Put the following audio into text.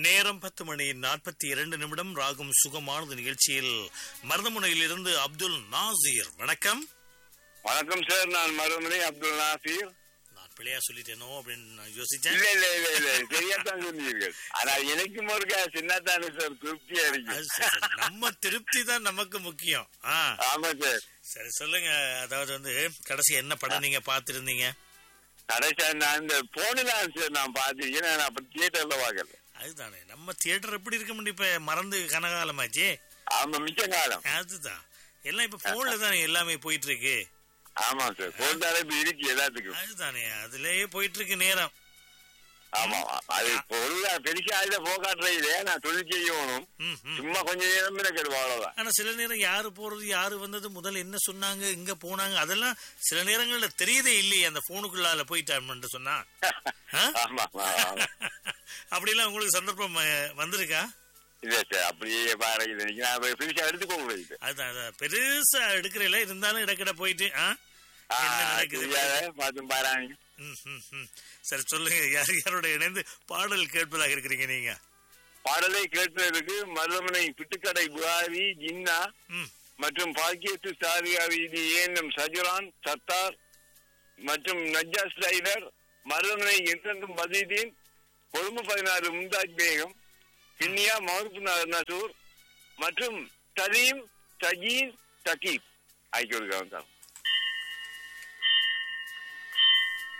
நேரம் பத்து மணி நாற்பத்தி இரண்டு நிமிடம் ராகும் சுகமானது நிகழ்ச்சியில் மருதமுனையிலிருந்து அப்துல் நாசீர் வணக்கம் வணக்கம் சார் நான் மருமனை அப்துல் நாசீர் நான் பிள்ளையா சொல்லிட்டேனோ அப்படின்னு நான் யோசிச்சேன் இல்ல இல்ல இல்ல இல்ல சரியாத்தான் சொன்னீர்கள் ஆனா எனக்கும் ஒரு சின்னத்தானே சார் திருப்தியா அது இருக்கு சரி, சரி. நம்ம திருப்தி தான் நமக்கு முக்கியம் ஆ ஆமா சார் சரி சொல்லுங்க அதாவது வந்து கடைசி என்ன படம் நீங்க பார்த்திருந்தீங்க கடைசியா நான் இந்த போனில சார் நான் பாத்திருக்கேன் நான் அப்ப தியேட்டர்ல பாக்கல அதுதானே நம்ம தியேட்டர் எப்படி இருக்க முடியும் இப்ப மறந்து கனகாலமாச்சே ஆமா மிச்ச காலம் அதுதான் எல்லாம் இப்ப போன்ல தானே எல்லாமே போயிட்டு இருக்கு ஆமா சார் போன் தலைப்பு இருக்கு எல்லாத்துக்கும் அதுதானே அதுலயே போயிட்டு இருக்கு நேரம் ஆமா அது பொருளா பெருசா இதுல போகாட்டுறீங்களே நான் தொழில் செய்யணும் ம், ம். சும்மா கொஞ்சம் நேரம் எனக்கு அவ்வளவுதான் ஆனா சில நேரம் யாரு போறது யாரு வந்தது முதல்ல என்ன சொன்னாங்க இங்க போனாங்க அதெல்லாம் சில நேரங்கள்ல தெரியுதே இல்லையே அந்த போனுக்குள்ளால போயிட்டான்னு சொன்னா ஆ? ஆமா ஆமா, ஆமா. அப்படிலாம் உங்களுக்கு சந்தர்ப்பம் அஹ், வந்திருக்கா இல்ல சார் அப்படியே பாருங்க இன்னைக்கு நான் பெருசா எடுத்துக்க கூடாது அதுதான் அதான். பெருசா எடுக்கிறல இருந்தாலும் இடக்கிட போயிட்டு ஆ? என்ன நடக்குது தெரியாத பார்த்து பாராங்க ம், ம், ம். சரி சொல்லுங்க யார் யாரோட இணைந்து பாடல் கேட்பதாக இருக்கிறீங்க நீங்க பாடலை கேட்டதற்கு மருதமனை பிட்டுக்கடை புகாரி ஜின்னா ம் மற்றும் பாக்கியத்து சாரியா வீதி ஏஎன்எம் சஜுரான் சத்தார் மற்றும் நஜ்ஜா ஸ்லைடர் மருதமனை என்றென்றும் பதீதீன் கொழும்பு பதினாறு மும்தாஜ் பேகம் கிண்ணியா மஹருப் நசூர் மற்றும் சலீம் சஜீன் சகீப் ஆகியோருக்காக